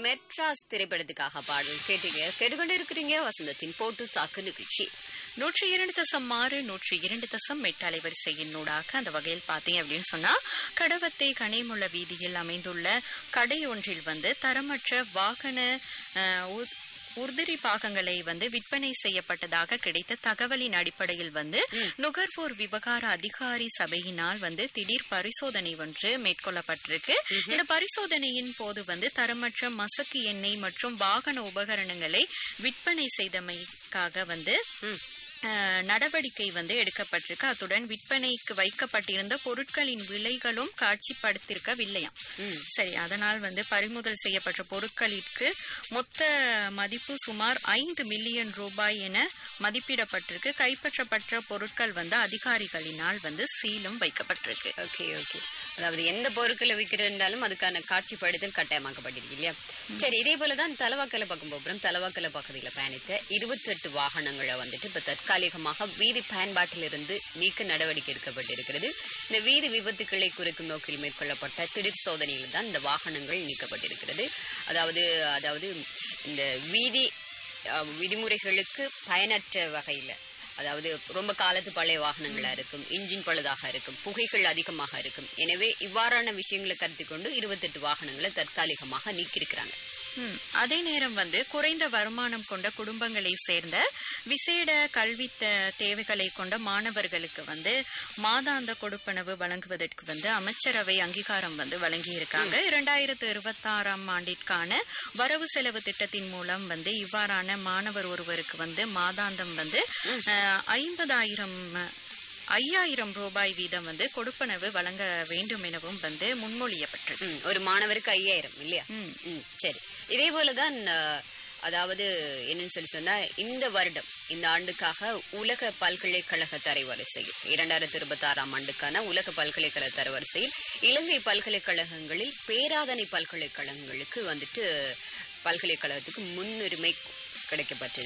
மெட்ராஸ் திரைப்படத்துக்காக பாடல் கேட்டீங்க கேட்டுக்கொண்டு இருக்கிறீங்க வசந்தத்தின் போட்டு தாக்கு நிகழ்ச்சி நூற்றி இரண்டு தசம் ஆறு நூற்றி இரண்டு தசம் எட்டு அலைவரிசையின் நூடாக அந்த வகையில் பார்த்தீங்க அப்படின்னு சொன்னா கடவத்தை கனிமுள்ள வீதியில் அமைந்துள்ள கடை ஒன்றில் வந்து தரமற்ற வாகன அஹ், உ- உதிரி பாகங்களை வந்து விற்பனை செய்யப்பட்டதாக கிடைத்த தகவலின் அடிப்படையில் வந்து நுகர்வோர் விவகார அதிகாரி சபையினால் வந்து திடீர் பரிசோதனை ஒன்று மேற்கொள்ளப்பட்டிருக்கு இந்த பரிசோதனையின் போது வந்து தரமற்ற மசக்கு எண்ணெய் மற்றும் வாகன உபகரணங்களை விற்பனை செய்தமைக்காக வந்து அஹ், நடவடிக்கை வந்து எடுக்கப்பட்டிருக்கு அத்துடன் விற்பனைக்கு வைக்கப்பட்டிருந்த பொருட்களின் விலைகளும் காட்சிப்படுத்திருக்கவில்லையாம் சரி அதனால் வந்து பறிமுதல் செய்யப்பட்ட பொருட்களிற்கு மொத்த மதிப்பு சுமார் ஐந்து மில்லியன் ரூபாய் என மதிப்பிடப்பட்டிருக்கு கைப்பற்றப்பட்ட பொருட்கள் வந்து அதிகாரிகளினால் வந்து சீலும் வைக்கப்பட்டிருக்கு ஓகே ஓகே அதாவது எந்த பொருட்களை விற்கிறதாலும் அதுக்கான காட்சிப்படுத்தல் கட்டாயமாக்கப்பட்டிருக்கு இல்லையா சரி இதே போலதான் தலவாக்கலை பக்கம் போகிறோம் தலவாக்கலை பகுதியில் பயணித்த இருபத்தெட்டு வாகனங்களை வந்துட்டு இப்ப தற்காலிகமாக வீதி பயன்பாட்டிலிருந்து நீக்க நடவடிக்கை எடுக்கப்பட்டிருக்கிறது இந்த வீதி விபத்துக்களை குறைக்கும் நோக்கில் மேற்கொள்ளப்பட்ட திடீர் சோதனையில் தான் இந்த வாகனங்கள் நீக்கப்பட்டிருக்கிறது அதாவது அதாவது இந்த வீதி அஹ், விதிமுறைகளுக்கு பயனற்ற வகையில் அதாவது ரொம்ப காலத்து பழைய வாகனங்களா இருக்கும் இன்ஜின் பழுதாக இருக்கும் புகைகள் அதிகமாக இருக்கும் எனவே இவ்வாறான விஷயங்களை கருத்தில் கொண்டு இருபத்தெட்டு வாகனங்களை தற்காலிகமாக நீக்கியிருக்கிறாங்க ம். அதே நேரம் வந்து குறைந்த வருமானம் கொண்ட குடும்பங்களை சேர்ந்த விசேட கல்வி த- தேவைகளை கொண்ட மாணவர்களுக்கு வந்து மாதாந்த கொடுப்பனவு வழங்குவதற்கு வந்து அமைச்சரவை அங்கீகாரம் வந்து வழங்கியிருக்காங்க இரண்டாயிரத்து இருபத்தாறாம் ஆண்டிற்கான வரவு செலவு திட்டத்தின் மூலம் வந்து இவ்வாறான மாணவர் ஒருவருக்கு வந்து மாதாந்தம் வந்து அஹ், ஐம்பதாயிரம் ஐயாயிரம் ரூபாய் வீதம் வந்து கொடுப்பனவு வழங்க வேண்டும் எனவும் வந்து முன்மொழியப்பட்டது ம், ஒரு மாணவருக்கு ஐயாயிரம் இல்லையா ம், சரி இதே போலதான் அஹ், அதாவது என்னன்னு சொல்லி சொன்னா இந்த வருடம் இந்த ஆண்டுக்காக உலக பல்கலைக்கழக தரவரிசையில் இரண்டாயிரத்தி இருபத்தி ஆறாம் ஆண்டுக்கான உலக பல்கலைக்கழக தரவரிசையில் இலங்கை பல்கலைக்கழகங்களில் பேராதனை பல்கலைக்கழகங்களுக்கு வந்துட்டு பல்கலைக்கழகத்துக்கு முன்னுரிமை கிடைக்கப்பட்டது